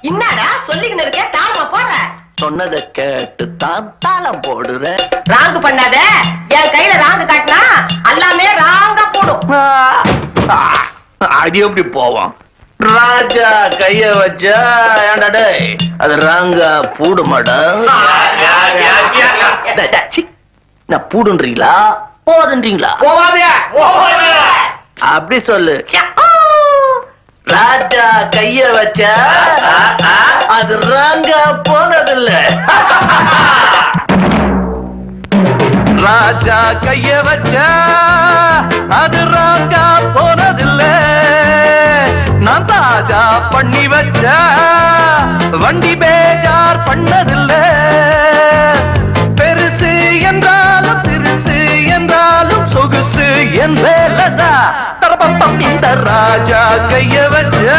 என்னடா சொல்லிக்கின்னு இருக்க தாளமா போடுற சொன்னதை கேட்டு தான் தாளம் போடுற ராங்கு பண்ணாத என் கையில ராங்கு காட்டினா எல்லாமே ராங்கா போடும் ஆ, ஆ, அது எப்படி போவோம் ராஜா கைய வச்சா ஏன்டா டேய் அது ராங்கா பூடுமாடா டேய், டேய், சீ. நான் பூடுன்றீங்களா போதுன்றீங்களா அப்படி சொல்லு ராஜா கைய வச்சா அது ராங்கா போனதில்ல ராஜா கைய வச்சா அது ராங்கா போனதில்ல நான் தாஜா பண்ணி வச்சா வண்டி பேஜார் பண்ணதில்ல பெருசு என்றாலும் சிறுசு என்றாலும் சொகுசு என் வேலைதா தரப்பம் இந்த ராஜா கைய வச்சா